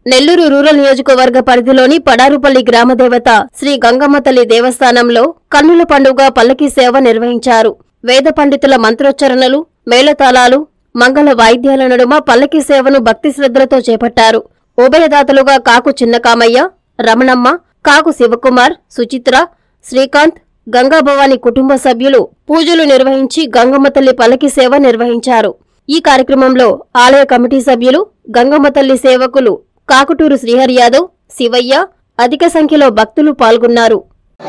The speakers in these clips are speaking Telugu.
నెల్లూరు రూరల్ నియోజకవర్గ పరిధిలోని పడారుపల్లి గ్రామదేవత శ్రీ గంగమ్మ తల్లి దేవస్థానంలో కన్నుల పండుగ పల్లకీ సేవ నిర్వహించారు వేద పండితుల మంత్రోచ్చరణలు మేళతాళాలు మంగళ వాయిద్యాల నడుమ పల్లకీ సేవను భక్తి శ్రద్ధలతో చేపట్టారు ఉభయదాతలుగా కాకు చిన్నకామయ్య రమణమ్మ కాకు శివకుమార్ సుచిత్ర శ్రీకాంత్ గంగాభవాని కుటుంబ సభ్యులు పూజలు నిర్వహించి గంగమ్మ తల్లి పల్లకి సేవ నిర్వహించారు ఈ కార్యక్రమంలో ఆలయ కమిటీ సభ్యులు గంగమ్మ తల్లి సేవకులు కాకుటూరు శ్రీహరి యాదవ్ శివయ్య అధిక సంఖ్యలో భక్తులు పాల్గొన్నారు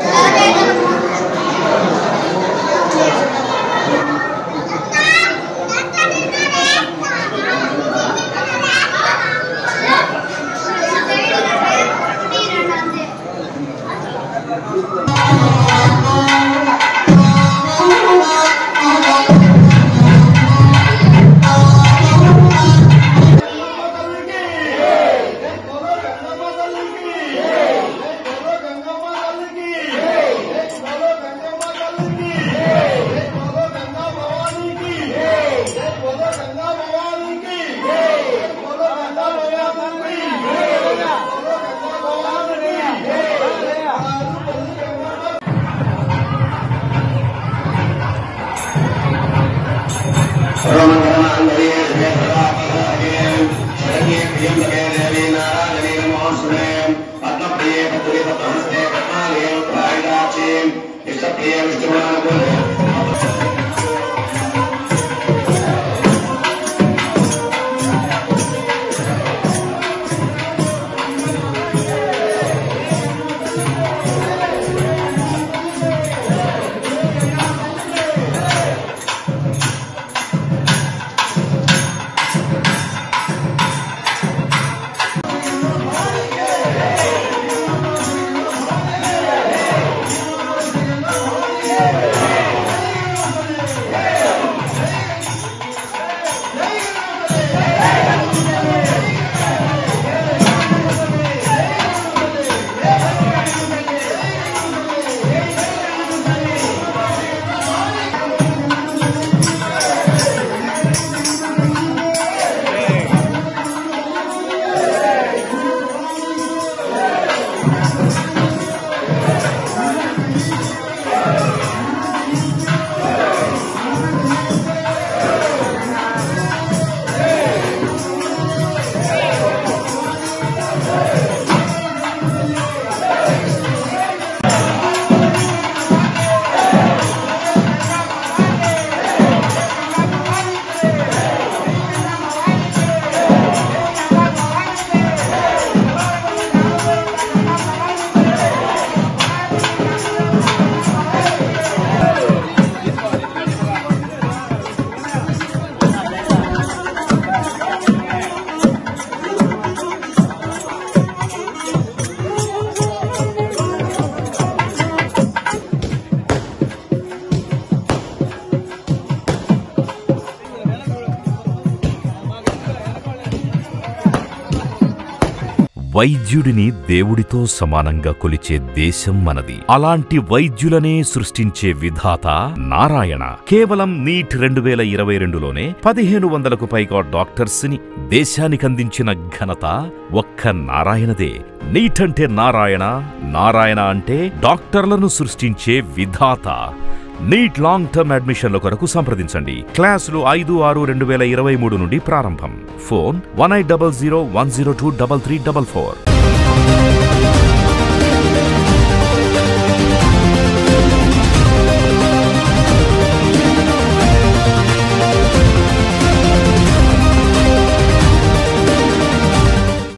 వైద్యుడిని దేవుడితో సమానంగా కొలిచే దేశం మనది అలాంటి వైద్యులనే సృష్టించే విధాత నారాయణ కేవలం నీట్ రెండు వేల ఇరవై రెండులోనే పదిహేను వందలకు పైగా డాక్టర్స్ ని దేశానికందించిన ఘనత ఒక్క నారాయణదే నీట్ అంటే నారాయణ నారాయణ అంటే డాక్టర్లను సృష్టించే విధాత నీట్ లాంగ్ టర్మ్ అడ్మిషన్ల కొరకు సంప్రదించండి క్లాసులు ఐదు ఆరు రెండు వేల ఇరవై మూడు నుండి ప్రారంభం phone one eight double zero one zero two double three double four